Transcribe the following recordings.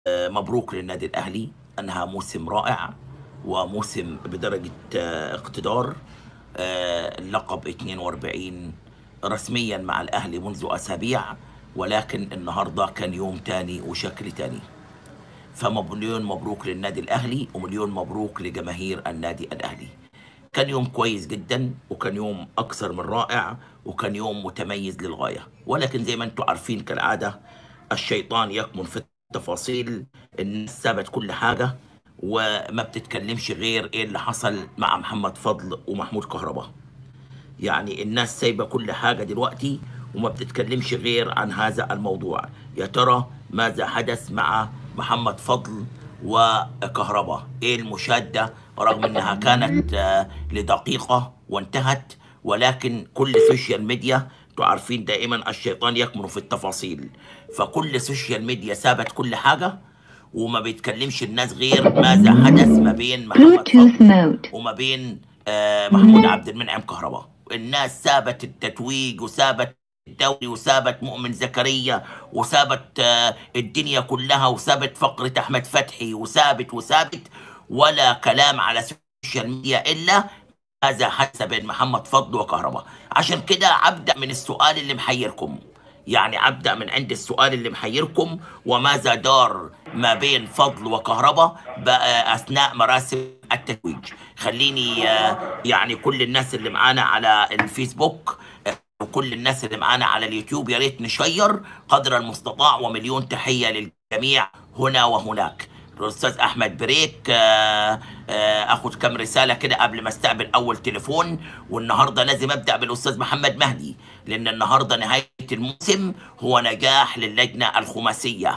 آه، مبروك للنادي الأهلي أنها موسم رائع وموسم بدرجة آه، اقتدار آه، اللقب 42 رسميا مع الأهلي منذ أسابيع ولكن النهاردة كان يوم تاني وشكل تاني فمليون مبروك للنادي الأهلي ومليون مبروك لجماهير النادي الأهلي كان يوم كويس جدا وكان يوم أكثر من رائع وكان يوم متميز للغاية ولكن زي ما انتم عارفين كالعادة الشيطان يكمن في التفاصيل الناس سابت كل حاجة وما بتتكلمش غير ايه اللي حصل مع محمد فضل ومحمود كهربا يعني الناس سايبة كل حاجة دلوقتي وما بتتكلمش غير عن هذا الموضوع يا ترى ماذا حدث مع محمد فضل وكهربا ايه المشادة رغم انها كانت آه، لدقيقة وانتهت ولكن كل سوشيال ميديا انتوا عارفين دائما الشيطان يكمن في التفاصيل فكل سوشيال ميديا سابت كل حاجة وما بيتكلمش الناس غير ماذا حدث ما بين محمد Bluetooth فضل mode. وما بين آه، محمود عبد المنعم كهربا الناس سابت التتويج وسابت الدوري وسابت مؤمن زكريا وسابت آه، الدنيا كلها وسابت فقرة أحمد فتحي وسابت وسابت ولا كلام على السوشيال ميديا إلا هذا حدث بين محمد فضل وكهربا عشان كده أبدأ من السؤال اللي محيركم يعني أبدأ من عند السؤال اللي محيركم وماذا دار ما بين فضل وكهربا بقى أثناء مراسم التتويج خليني آه، يعني كل الناس اللي معانا على الفيسبوك آه، وكل الناس اللي معانا على اليوتيوب يا ريت نشير قدر المستطاع ومليون تحية للجميع هنا وهناك الأستاذ أحمد بريك آه، آه، أخد كم رسالة كده قبل ما استقبل أول تليفون والنهاردة لازم أبدأ بالأستاذ محمد مهدي لأن النهاردة نهاية الموسم هو نجاح للجنة الخماسية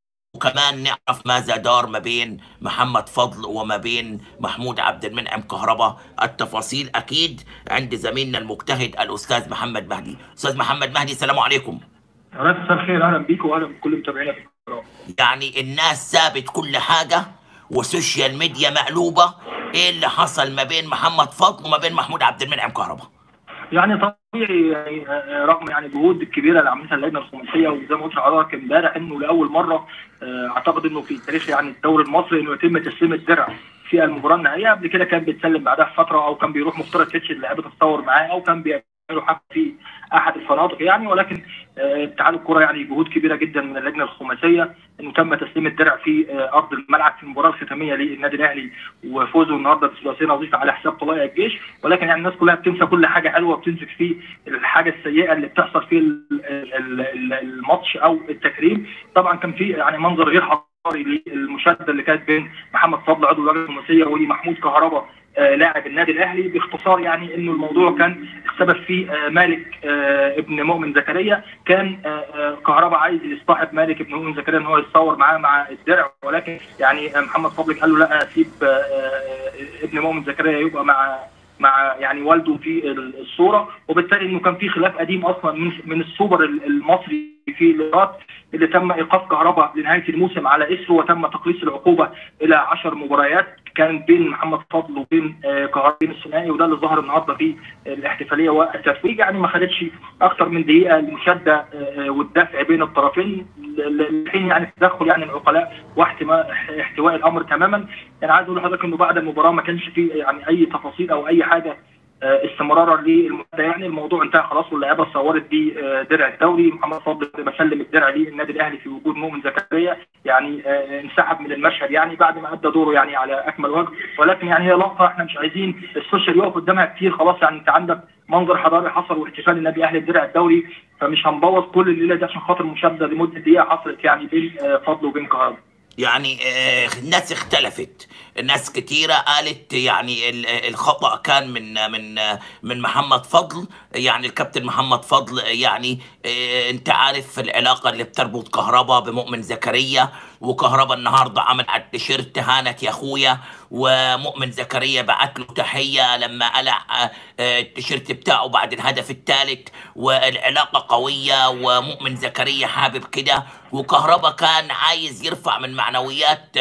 وكمان نعرف ماذا دار ما بين محمد فضل وما بين محمود عبد المنعم كهربا التفاصيل أكيد عند زميلنا المجتهد الأستاذ محمد مهدي أستاذ محمد مهدي السلام عليكم رئيس مساء الخير اهلا بيك واهلا بكل متابعينا في القناه يعني الناس سابت كل حاجة وسوشيال ميديا مقلوبة ايه اللي حصل ما بين محمد فضل وما بين محمود عبد المنعم كهربا يعني طبيعي يعني آه، رغم يعني الجهود الكبيره اللي عملتها اللجنه الخماسيه وزي ما قلت لحضرتك امبارح انه لاول مره آه، اعتقد انه في تاريخ يعني الدوري المصري انه يتم تسليم الدرع في المباراه النهائيه قبل كده كان بيتسلم بعدها فتره او كان بيروح مفترض تتش اللعيبه تتصور معاه او كان بيعملوا حاجه في احد الفنادق يعني ولكن آه، اتحاد الكره يعني جهود كبيره جدا من اللجنه الخماسيه انه تم تسليم الدرع في آه، ارض الملعب في المباراه الختاميه للنادي الاهلي وفوزه النهارده بثلاثيه نظيفه على حساب طلائع الجيش ولكن يعني الناس كلها بتنسى كل حاجه حلوه وبتمسك في الحاجه السيئه اللي بتحصل في ال- ال- ال- الماتش او التكريم طبعا كان في يعني منظر غير حضاري للمشاده اللي كانت بين محمد فضل عضو اللجنه الخماسيه ومحمود كهربا آه، لاعب النادي الاهلي باختصار يعني انه الموضوع كان السبب فيه آه، مالك آه، ابن مؤمن زكريا كان آه، آه، كهربا عايز يصطحب مالك ابن مؤمن زكريا ان هو يتصور معاه مع الدرع ولكن يعني آه، محمد فضل قال له لا سيب آه، آه، ابن مؤمن زكريا يبقى مع مع يعني والده في الصوره وبالتالي انه كان في خلاف قديم اصلا من من السوبر المصري في الامارات اللي تم ايقاف كهرباء لنهايه الموسم على اسره وتم تقليص العقوبه الى 10 مباريات كان بين محمد فضل وبين آه، كهرباء بين الثنائي وده اللي ظهر النهارده في الاحتفاليه والتتويج يعني ما خدتش اكثر من دقيقه المشاده آه، والدفع بين الطرفين الحين يعني تدخل يعني العقلاء واحتواء احتواء الامر تماما يعني عايز اقول لحضرتك انه بعد المباراه ما كانش في يعني اي تفاصيل او اي حاجه آه، استمرارا للمده يعني الموضوع انتهى خلاص واللعيبه اتصورت بدرع الدوري محمد فضل بسلم الدرع للنادي الاهلي في وجود مؤمن زكريا يعني آه، انسحب من المشهد يعني بعد ما ادى دوره يعني على اكمل وجه ولكن يعني هي لقطه احنا مش عايزين السوشيال يقف قدامها كتير خلاص يعني انت عندك منظر حضاري حصل واحتفال النادي الاهلي بدرع الدوري فمش هنبوظ كل الليله دي عشان خاطر مشاده لمده دقيقه حصلت يعني بين آه، فضل وبين كهرباء يعني آه، الناس اختلفت ناس كتيرة قالت يعني ال- الخطأ كان من من من محمد فضل يعني الكابتن محمد فضل يعني آه، انت عارف العلاقة اللي بتربط كهربا بمؤمن زكريا وكهربا النهارده عمل على التيشيرت هانت يا اخويا ومؤمن زكريا بعت له تحية لما قلع آه، آه، التيشيرت بتاعه بعد الهدف الثالث والعلاقة قوية ومؤمن زكريا حابب كده وكهربا كان عايز يرفع من معنويات آه،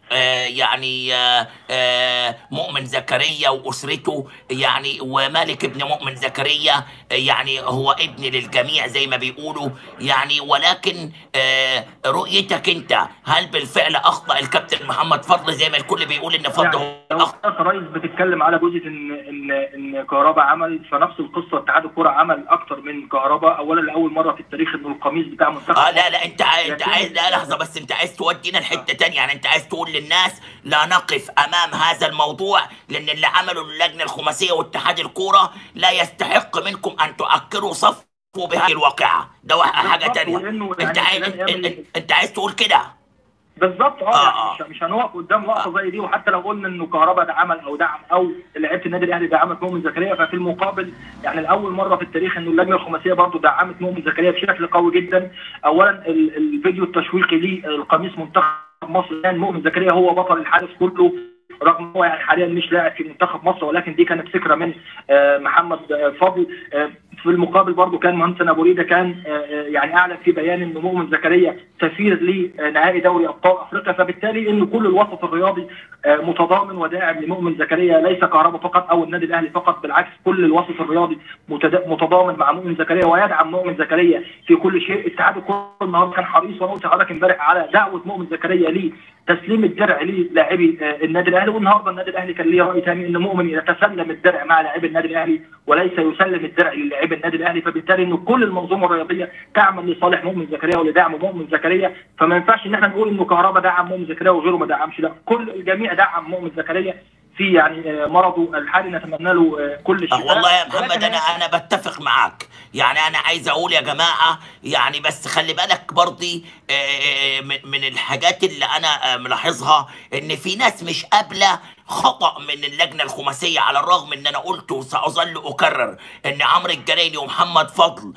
آه، يعني آه، آه، مؤمن زكريا واسرته يعني ومالك ابن مؤمن زكريا آه، يعني هو ابن للجميع زي ما بيقولوا يعني ولكن آه، رؤيتك انت هل بالفعل اخطا الكابتن محمد فضل زي ما الكل بيقول ان فضل يعني هو لو اخطا حضرتك يا ريس بتتكلم على جزء ان ان ان كهربا عمل فنفس القصه اتحاد الكوره عمل اكتر من كهربا اولا لاول مره في التاريخ انه القميص بتاع منتخب اه لا لا انت عايز انت لكن- عايز لا لحظه بس انت عايز تودينا لحته تانية يعني انت عايز تقول للناس لا نقف امام هذا الموضوع لان اللي عمله اللجنه الخماسيه واتحاد الكوره لا يستحق منكم ان تؤكروا صفوا بهذه الواقعه ده واحد- حاجه بالظبط، تانية ولأنه انت يعني عايز خلال أيام انت, انت عايز تقول كده بالظبط اه, آه، يعني مش, مش هنقف قدام لقطه زي دي وحتى لو قلنا انه كهربا ده عمل او دعم او لعيبه النادي الاهلي دعمت مؤمن زكريا ففي المقابل يعني لاول مره في التاريخ انه اللجنه الخماسيه برضه دعمت مؤمن زكريا بشكل قوي جدا اولا ال- الفيديو التشويقي للقميص منتخب مصر كان مؤمن زكريا هو بطل الحدث كله رغم هو يعني حاليا مش لاعب في منتخب مصر ولكن دي كانت فكره من آه، محمد آه، فضل آه، في المقابل برضه كان مهندس ابو ريده كان آه، آه، يعني اعلن في بيان ان مؤمن زكريا سفير لنهائي دوري ابطال افريقيا فبالتالي ان كل الوسط الرياضي آه، متضامن وداعم لمؤمن زكريا ليس كهربا فقط او النادي الاهلي فقط بالعكس كل الوسط الرياضي متد- متضامن مع مؤمن زكريا ويدعم مؤمن زكريا في كل شيء اتحاد الكره النهارده كان حريص وانا قلت لحضرتك امبارح على دعوه مؤمن زكريا لتسليم الدرع للاعبي آه، النادي الاهلي والنهارده النادي الاهلي كان ليه راي ثاني ان مؤمن يتسلم الدرع مع لاعبي النادي الاهلي وليس يسلم الدرع للاعبي النادي الاهلي فبالتالي ان كل المنظومه الرياضيه تعمل لصالح مؤمن زكريا ولدعم مؤمن زكريا فما ينفعش ان احنا نقول انه كهربا دعم مؤمن زكريا وغيره ما دعمش لا كل الجميع دعم مؤمن زكريا في يعني آه، مرضه الحالي نتمنى له آه، كل آه، الشفاء والله يا محمد ولكن انا انا بتفق معاك يعني انا عايز اقول يا جماعه يعني بس خلي بالك برضي آه، آه، من من الحاجات اللي انا آه، ملاحظها ان في ناس مش قابله خطا من اللجنه الخماسيه على الرغم ان انا قلت وساظل اكرر ان عمرو الجريني ومحمد فضل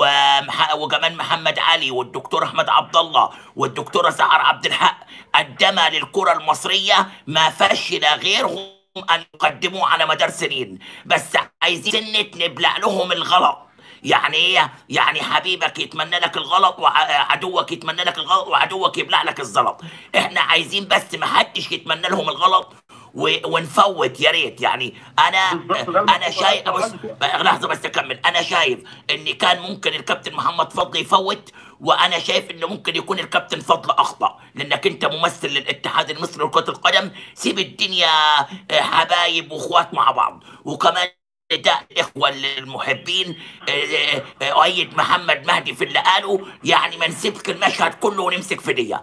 ومح- وكمان محمد علي والدكتور احمد عبد الله والدكتوره سعر عبد الحق قدم للكره المصريه ما فشل غيرهم ان يقدموه على مدار سنين بس عايزين سنة نبلع لهم الغلط يعني ايه يعني حبيبك يتمنى لك الغلط وعدوك يتمنى لك الغلط وعدوك يبلع لك الزلط احنا عايزين بس ما حدش يتمنى لهم الغلط و- ونفوت يا ريت يعني انا بالظبط، ده انا المفروض شايف أنا بص لحظه بس اكمل انا شايف ان كان ممكن الكابتن محمد فضل يفوت وانا شايف انه ممكن يكون الكابتن فضل اخطا لانك انت ممثل للاتحاد المصري لكره القدم سيب الدنيا آه، حبايب واخوات مع بعض وكمان ده الاخوه المحبين آه، آه، آه، اؤيد محمد مهدي في اللي قاله يعني ما نسيبك المشهد كله ونمسك في دي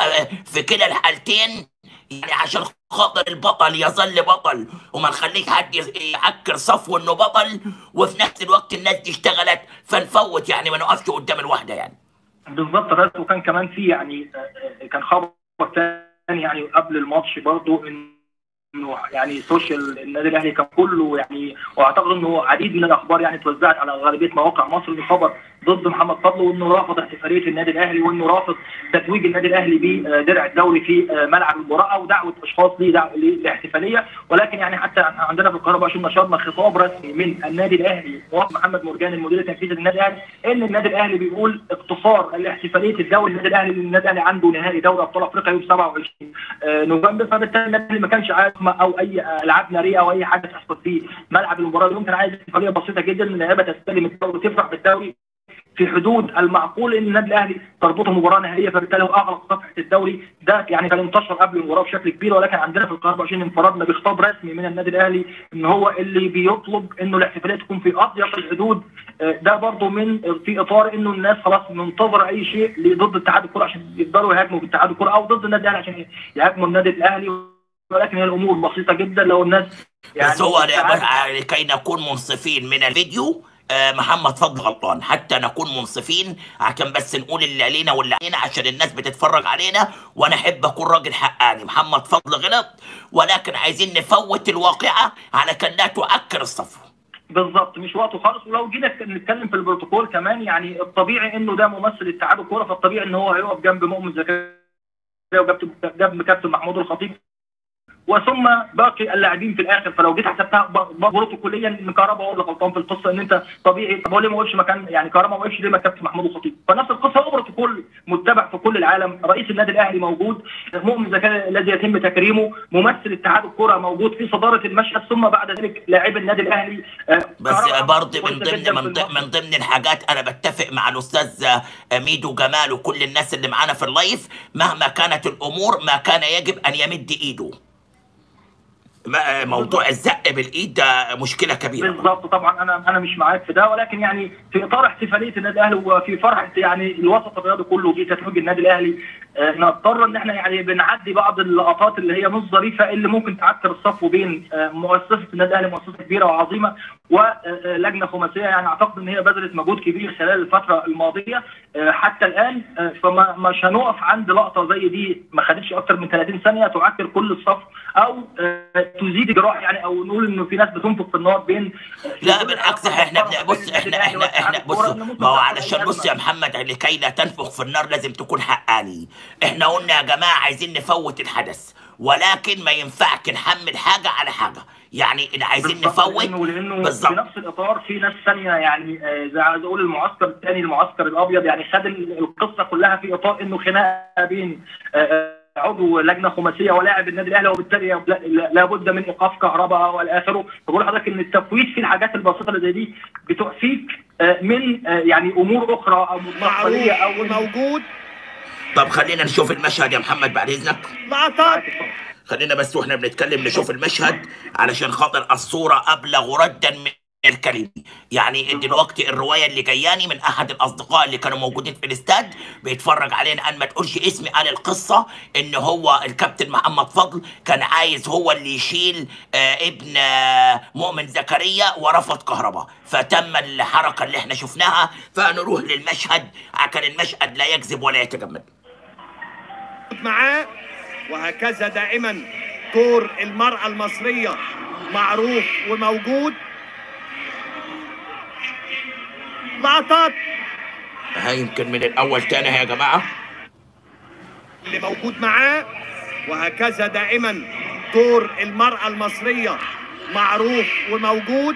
ففي كلا الحالتين يعني عشان خاطر البطل يظل بطل وما نخليش حد يعكر صفو انه بطل وفي نفس الوقت الناس دي اشتغلت فنفوت يعني ما نقفش قدام الوحده يعني بالظبط بس وكان كمان في يعني آه، آه، كان خبر ثاني يعني قبل الماتش برضه انه يعني سوشيال النادي الاهلي كان كله يعني واعتقد انه عديد من الاخبار يعني توزعت على غالبيه مواقع مصر انه خبر ضد محمد فضل وانه رافض احتفاليه النادي الاهلي وانه رافض تتويج النادي الاهلي بدرع الدوري في آه، ملعب المباراه ودعوه اشخاص لدع- للاحتفاليه ولكن يعني حتى عندنا في القاهره بقى نشرنا خطاب رسمي من النادي الاهلي موافق محمد مرجان المدير التنفيذي للنادي الاهلي ان النادي الاهلي بيقول اقتصار الاحتفاليه الدوري النادي الاهلي لأن النادي الاهلي عنده نهائي دوري ابطال افريقيا يوم 27 آه، نوفمبر فبالتالي النادي الأهلي ما كانش عايز ما- او اي آه، العاب ناريه او اي حاجه تحصل في ملعب المباراه اليوم كان عايز احتفاليه بسيطه جدا ان اللعيبه تستلم الدوري وتفرح بالدوري في حدود المعقول ان النادي الاهلي تربطه مباراه نهائيه فبالتالي هو اغلق صفحه الدوري ده يعني كان انتشر قبل المباراه بشكل كبير ولكن عندنا في القاهره 24 انفردنا بخطاب رسمي من النادي الاهلي ان هو اللي بيطلب انه الاحتفاليه تكون في اضيق الحدود آه، ده برضه من في اطار انه الناس خلاص منتظره اي شيء ضد اتحاد الكره عشان يقدروا يهاجموا اتحاد الكره او ضد النادي الاهلي عشان يهاجموا النادي الاهلي ولكن هي الامور بسيطه جدا لو الناس بس هو ساعات- لكي نكون منصفين من الفيديو آه، محمد فضل غلطان حتى نكون منصفين عشان بس نقول اللي علينا واللي علينا عشان الناس بتتفرج علينا وانا احب اكون راجل حقاني محمد فضل غلط ولكن عايزين نفوت الواقعه على كان لا تؤكر الصفو بالظبط مش وقته خالص ولو جينا نتكلم في البروتوكول كمان يعني الطبيعي انه ده ممثل اتحاد الكوره فالطبيعي ان هو هيقف جنب مؤمن زكريا وجنب جنب كابتن محمود الخطيب وثم باقي اللاعبين في الاخر فلو جيت حسبتها بروتوكوليا ان كهربا هو اللي غلطان في القصه ان انت طبيعي طب هو ليه ما وقفش مكان يعني كهربا ما وقفش ليه ما كابتن محمود الخطيب فنفس القصه هو بروتوكول متبع في كل العالم رئيس النادي الاهلي موجود مؤمن زكريا الذي يتم تكريمه ممثل اتحاد الكره موجود في صداره المشهد ثم بعد ذلك لاعب النادي الاهلي آه، بس كهربا برضه من كويسة ضمن جداً من في ضمن الماتش. من ضمن الحاجات انا بتفق مع الاستاذ ميدو جمال وكل الناس اللي معانا في اللايف مهما كانت الامور ما كان يجب ان يمد ايده ما- موضوع الزق بالايد ده مشكله كبيره بالظبط طبعا انا انا مش معاك في ده ولكن يعني في اطار احتفاليه النادي الاهلي وفي فرحه يعني الوسط الرياضي كله في تتويج النادي الاهلي آه، نضطر ان احنا يعني بنعدي بعض اللقطات اللي هي مش ظريفه اللي ممكن تعكر الصفو بين آه، مؤسسه النادي الاهلي مؤسسه كبيره وعظيمه ولجنه خماسيه يعني اعتقد ان هي بذلت مجهود كبير خلال الفتره الماضيه آه، حتى الان آه، فما مش هنقف عند لقطه زي دي ما خدتش اكتر من 30 ثانيه تعكر كل الصف او آه، تزيد جراح يعني او نقول انه في ناس بتنفخ في النار بين لا بالعكس احنا بن- بص احنا احنا احنا بص ما هو علشان بص يا محمد لكي لا تنفخ في النار لازم تكون حقاني احنا قلنا يا جماعه عايزين نفوت الحدث ولكن ما ينفعش نحمل حاجه على حاجه يعني إن عايزين بالظبط، نفوت لانه لانه في بالظبط نفس الاطار في ناس ثانيه يعني آه، زي عايز اقول المعسكر الثاني المعسكر الابيض يعني خد ال- القصه كلها في اطار انه خناقه بين آه، آه، عضو لجنه خماسيه ولاعب النادي الاهلي وبالتالي لا- لا- لابد من ايقاف كهرباء والى اخره فبقول لحضرتك ان التفويت في الحاجات البسيطه اللي زي دي بتعفيك آه، من آه، يعني امور اخرى او مستقبليه او معروف وموجود طب خلينا نشوف المشهد يا محمد بعد اذنك لقطات خلينا بس واحنا بنتكلم نشوف المشهد علشان خاطر الصورة أبلغ ردا من الكلمة يعني دلوقتي الرواية اللي جاياني من أحد الأصدقاء اللي كانوا موجودين في الاستاد بيتفرج علينا أن ما تقولش اسمي قال القصة إن هو الكابتن محمد فضل كان عايز هو اللي يشيل آه ابن آه مؤمن زكريا ورفض كهرباء فتم الحركة اللي احنا شفناها فنروح للمشهد كان المشهد لا يكذب ولا يتجمد معاه وهكذا دائما دور المرأة المصرية معروف وموجود لقطات ها يمكن من الأول تاني يا جماعة اللي موجود معاه وهكذا دائما دور المرأة المصرية معروف وموجود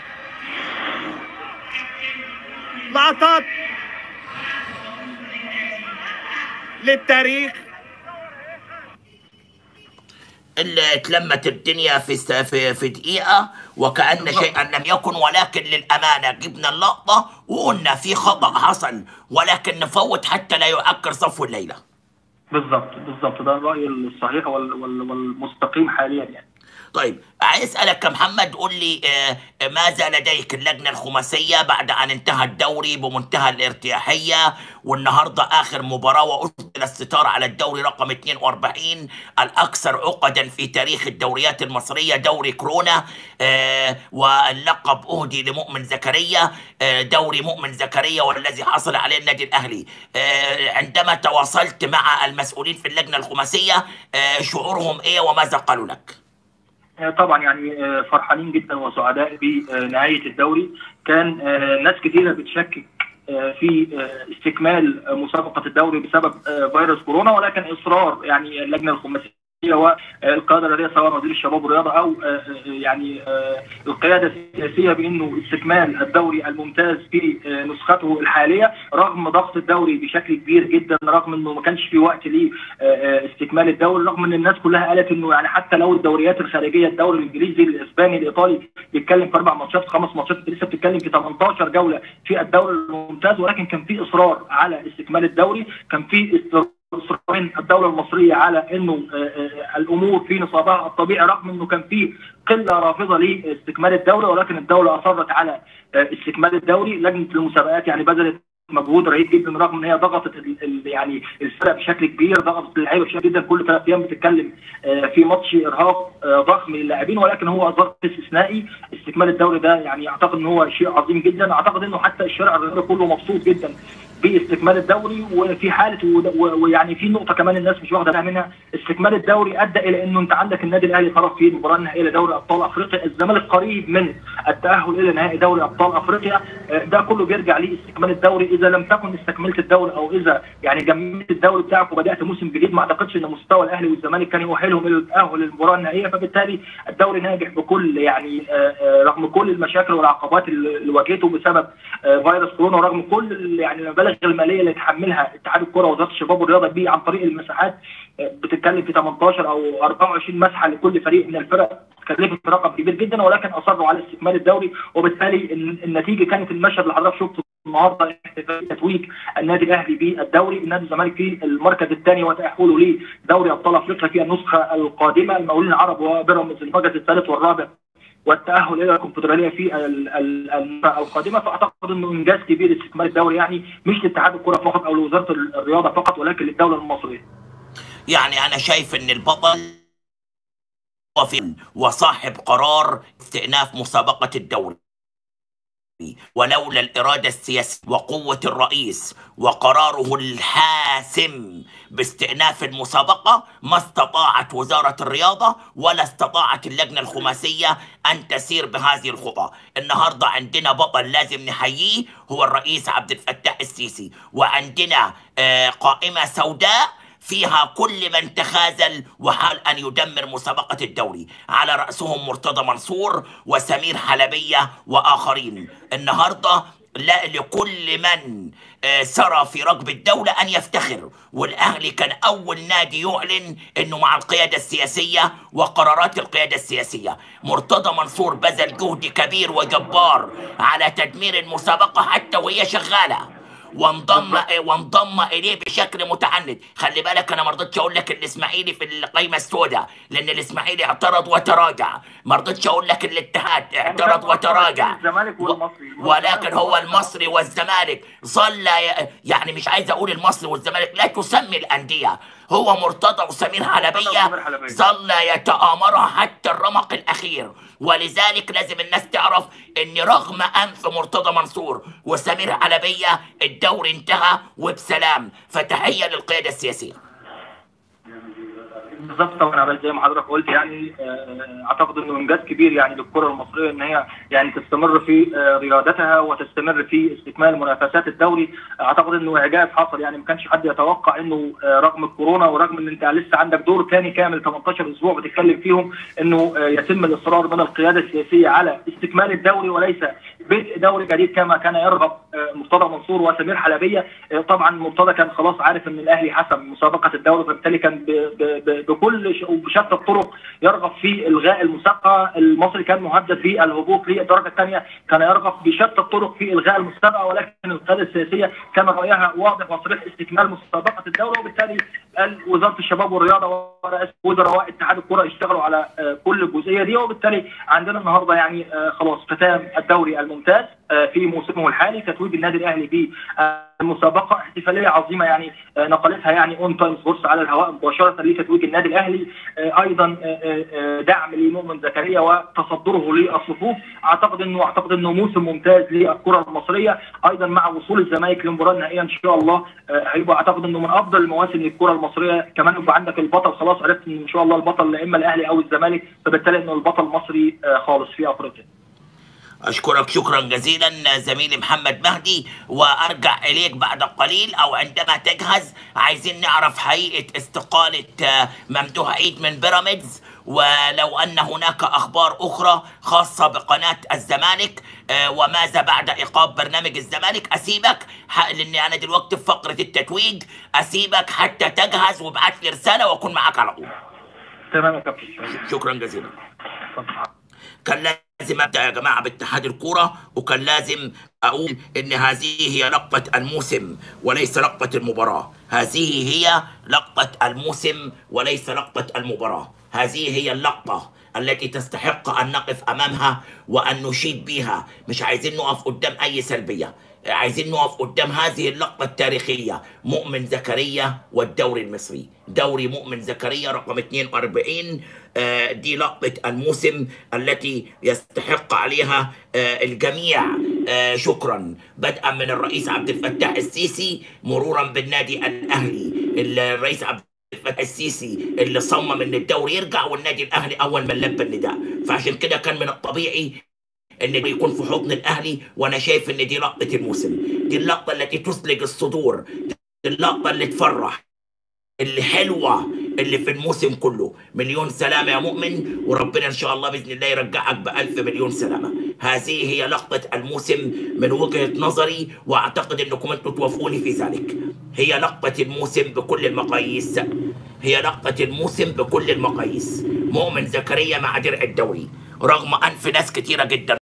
لقطات للتاريخ اللي اتلمت الدنيا في س- في في دقيقة وكأن شيئا لم يكن ولكن للأمانة جبنا اللقطة وقلنا في خطأ حصل ولكن نفوت حتى لا يعكر صفو الليلة بالظبط بالظبط ده الراي الصحيح وال- وال- والمستقيم حاليا يعني طيب عايز اسالك يا محمد قول لي آه، ماذا لديك اللجنه الخماسيه بعد ان انتهى الدوري بمنتهى الارتياحيه والنهارده اخر مباراه واسدل الستار على الدوري رقم 42 الاكثر عقدا في تاريخ الدوريات المصريه دوري كورونا آه، واللقب اهدي لمؤمن زكريا آه، دوري مؤمن زكريا والذي حصل عليه النادي الاهلي آه، عندما تواصلت مع المسؤولين في اللجنه الخماسيه آه، شعورهم ايه وماذا قالوا لك؟ طبعا يعني آه، فرحانين جدا وسعداء بنهايه الدوري كان آه، ناس كثيره بتشكك آه، في آه، استكمال مسابقه الدوري بسبب آه، فيروس كورونا ولكن اصرار يعني اللجنه الخماسيه والقياده الرياضيه سواء وزير الشباب والرياضه او آه، آه، يعني آه، القياده السياسيه بانه استكمال الدوري الممتاز في آه، نسخته الحاليه رغم ضغط الدوري بشكل كبير جدا رغم انه ما كانش في وقت لاستكمال الدوري رغم ان الناس كلها قالت انه يعني حتى لو الدوريات الخارجيه الدوري الانجليزي الاسباني الايطالي بيتكلم في اربع ماتشات خمس ماتشات انت لسه بتتكلم في 18 جوله في الدوري الممتاز ولكن كان في اصرار على استكمال الدوري كان في اصرار من الدوله المصريه على انه آه، آه، الامور في نصابها الطبيعي رغم انه كان في قله رافضه لاستكمال الدوري ولكن الدوله اصرت على آه، استكمال الدوري لجنه المسابقات يعني بذلت مجهود رهيب جدا رغم ان هي ضغطت ال- ال- يعني الفرق بشكل كبير ضغطت اللعيبه بشكل جدا كل ثلاث ايام بتتكلم آه، في ماتش ارهاق آه، ضخم للاعبين ولكن هو ظرف استثنائي استكمال الدوري ده يعني اعتقد ان هو شيء عظيم جدا اعتقد انه حتى الشارع الرياضي كله مبسوط جدا باستكمال الدوري وفي حاله ود- و- ويعني في نقطه كمان الناس مش واخده بالها منها استكمال الدوري ادى الى انه انت عندك النادي الاهلي طرف في المباراه النهائيه لدوري ابطال افريقيا الزمالك قريب من التاهل الى نهائي دوري ابطال افريقيا آه، ده كله بيرجع لاستكمال الدوري اذا لم تكن استكملت الدوري او اذا يعني جمعت الدوري بتاعك وبدات موسم جديد ما اعتقدش ان مستوى الاهلي والزمالك كان يؤهلهم الى التاهل للمباراه النهائيه فبالتالي الدوري ناجح بكل يعني آه، آه، رغم كل المشاكل والعقبات اللي اللي واجهته بسبب آه، فيروس كورونا ورغم كل ال- يعني المبالغ الماليه اللي تحملها اتحاد الكره ووزاره الشباب والرياضه بيه عن طريق المساحات آه، بتتكلم في 18 او 24 مسحه لكل فريق من الفرق كلفت رقم كبير جدا ولكن اصروا على استكمال الدوري وبالتالي الن- النتيجه كانت المشهد اللي حضرتك شفته النهارده احتفال تتويج النادي الاهلي بالدوري النادي الزمالك في المركز الثاني وتاهله لدوري ابطال افريقيا في النسخه القادمه المقاولين العرب وبيراميدز المركز الثالث والرابع والتاهل الى الكونفدراليه في ال- ال- النسخه القادمه فاعتقد انه انجاز كبير استكمال الدوري يعني مش لاتحاد الكره فقط او لوزاره الرياضه فقط ولكن للدوله المصريه. يعني انا شايف ان البطل هو في- وصاحب قرار استئناف مسابقة الدوري ولولا الإرادة السياسية وقوة الرئيس وقراره الحاسم باستئناف المسابقة ما استطاعت وزارة الرياضة ولا استطاعت اللجنة الخماسية أن تسير بهذه الخطى النهاردة عندنا بطل لازم نحييه هو الرئيس عبد الفتاح السيسي وعندنا آه، قائمة سوداء فيها كل من تخاذل وحال أن يدمر مسابقة الدوري على رأسهم مرتضى منصور وسمير حلبية وآخرين النهاردة لا لكل من آه، سرى في ركب الدولة أن يفتخر والأهلي كان أول نادي يعلن أنه مع القيادة السياسية وقرارات القيادة السياسية مرتضى منصور بذل جهد كبير وجبار على تدمير المسابقة حتى وهي شغالة وانضم وانضم اليه بشكل متعند خلي بالك انا ما رضيتش اقول لك الاسماعيلي في القايمه السوداء لان الاسماعيلي اعترض وتراجع ما رضيتش اقول لك الاتحاد اعترض وتراجع الزمالك والمصري ولكن هو المصري والزمالك ظل ي- يعني مش عايز اقول المصري والزمالك لا تسمي الانديه هو مرتضى وسمير حلبيه وسمير حلبية. ظل يتآمرها حتى الرمق الأخير ولذلك لازم الناس تعرف أن رغم أنف مرتضى منصور وسمير حلبية الدور انتهى وبسلام فتحية للقيادة السياسية بالظبط طبعا عبال زي ما حضرتك قلت يعني آه، اعتقد انه انجاز كبير يعني للكره المصريه ان هي يعني تستمر في آه، رياضتها وتستمر في استكمال منافسات الدوري اعتقد انه اعجاز حصل يعني ما كانش حد يتوقع انه آه، رغم الكورونا ورغم ان انت لسه عندك دور ثاني كامل 18 اسبوع بتتكلم فيهم انه آه، يتم الاصرار من القياده السياسيه على استكمال الدوري وليس بدء دوري جديد كما كان يرغب آه، مرتضى منصور وسمير حلبيه آه، طبعا مرتضى كان خلاص عارف ان الاهلي حسم مسابقه الدوري فبالتالي كان ب- ب- ب- بكل ش- وبشتى الطرق يرغب في الغاء المسابقه المصري كان مهدد بالهبوط للدرجه الثانيه كان يرغب بشتى الطرق في الغاء المسابقه ولكن القياده السياسيه كان رايها واضح وصريح استكمال مسابقه الدوري وبالتالي قال وزاره الشباب والرياضه ورئاسه وزراء اتحاد الكره اشتغلوا على آه، كل الجزئيه دي وبالتالي عندنا النهارده يعني آه، خلاص ختام الدوري الممتاز آه، في موسمه الحالي تتويج النادي الاهلي ب المسابقه احتفاليه عظيمه يعني آه، نقلتها يعني اون تايم سبورتس على الهواء مباشره لتتويج النادي الاهلي آه، ايضا آه، آه، آه، دعم لمؤمن زكريا وتصدره للصفوف اعتقد انه اعتقد انه موسم ممتاز للكره المصريه ايضا مع وصول الزمالك للمباراه النهائيه ان شاء الله آه، هيبقى اعتقد انه من افضل المواسم للكره المصريه كمان يبقى عندك البطل خلاص عرفت ان ان شاء الله البطل لا اما الاهلي او الزمالك فبالتالي انه البطل مصري آه، خالص في افريقيا أشكرك شكرا جزيلا زميلي محمد مهدي وأرجع إليك بعد قليل أو عندما تجهز عايزين نعرف حقيقة استقالة آه، ممدوح عيد من بيراميدز ولو أن هناك أخبار أخرى خاصة بقناة الزمالك آه، وماذا بعد إيقاف برنامج الزمالك أسيبك ح- لأني أنا دلوقتي في فقرة التتويج أسيبك حتى تجهز وابعت لي رسالة وأكون معاك على طول تمام يا كابتن شكرا جزيلا كان لازم ابدا يا جماعه باتحاد الكوره وكان لازم اقول ان هذه هي لقطه الموسم وليس لقطه المباراه هذه هي لقطه الموسم وليس لقطه المباراه هذه هي اللقطه التي تستحق ان نقف امامها وان نشيد بها مش عايزين نقف قدام اي سلبيه عايزين نقف قدام هذه اللقطة التاريخية مؤمن زكريا والدوري المصري دوري مؤمن زكريا رقم 42 آه، دي لقطة الموسم التي يستحق عليها آه، الجميع آه شكرا بدءا من الرئيس عبد الفتاح السيسي مرورا بالنادي الاهلي الرئيس عبد الفتاح السيسي اللي صمم ان الدوري يرجع والنادي الاهلي اول ما لبى النداء فعشان كده كان من الطبيعي ان يكون في حضن الاهلي وانا شايف ان دي لقطه الموسم دي اللقطه التي تثلج الصدور دي اللقطه اللي تفرح اللي حلوه اللي في الموسم كله مليون سلامه يا مؤمن وربنا ان شاء الله باذن الله يرجعك بالف مليون سلامه هذه هي لقطه الموسم من وجهه نظري واعتقد انكم انتم توافقوني في ذلك هي لقطه الموسم بكل المقاييس هي لقطه الموسم بكل المقاييس مؤمن زكريا مع درع الدوري رغم انف ناس كتيره جدا